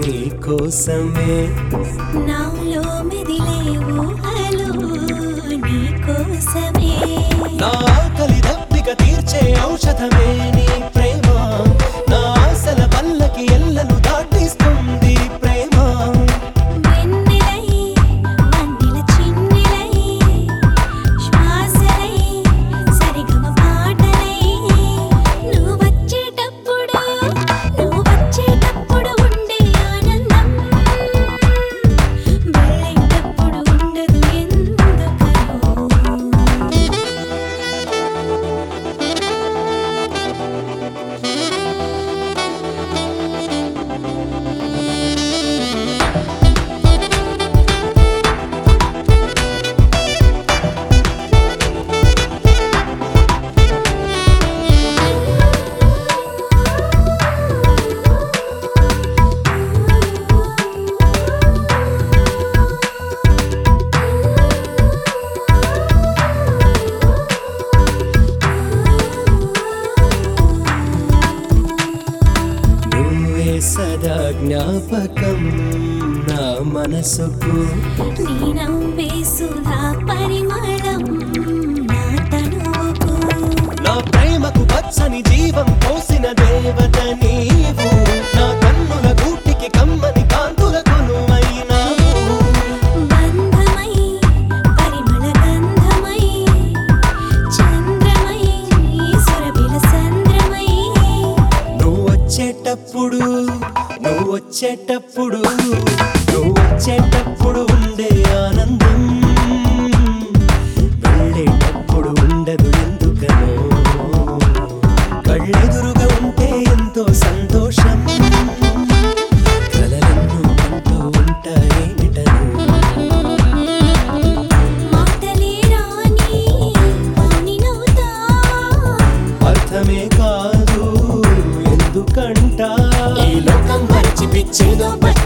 నీ కోసమే నాలో మెదిలే ఊహలు నీ కోసమే నా ఆకలి దప్పిక తీర్చే ఔషధమే నీ ప్రేమ నా ఆశల పల్లకి ఎల్లను దాటిస్తుంది ప్రేమ వెన్నెలై వన్నెల చిన్నెలై శ్వాసలై సరిగమ పాటలై నువ్వు వచ్చేటప్పుడు నువ్వు వచ్చేటప్పుడు ఉండే ఆనందం వెళ్ళేటప్పుడు ఉండదు ఎందుకనో నువ్వే సదా జ్ఞాపకం నా మనసుకు నీ నవ్వే సుధా పరిమళం నా తనువుకు నా ప్రేమకు పచ్చని జీవం పోసిన దేవత నీవు నా కన్నుల గూటికి కమ్మని కాంతుల కొనువైనావు బంధమై పరిమళ గంధమై చంద్రమై సురభిల సంద్రమై నువ్వు వచ్చేటప్పుడు నువ్వు వచ్చేటప్పుడు నువ్వు వచ్చేటప్పుడు ఉండే ఆనందం వెళ్ళేటప్పుడు ఉండదు ఎందుకనో కళ్ళెదురుగా ఉంటే ఎంతో సంతోషం కలలెన్నో అంటూ ఉంటాయేమిటను మాటలే రాని మౌనినవుతా అర్థమే కాదు ఎందుకంట ఈ లోకం మరిచి పిచ్చేదో పచ్చి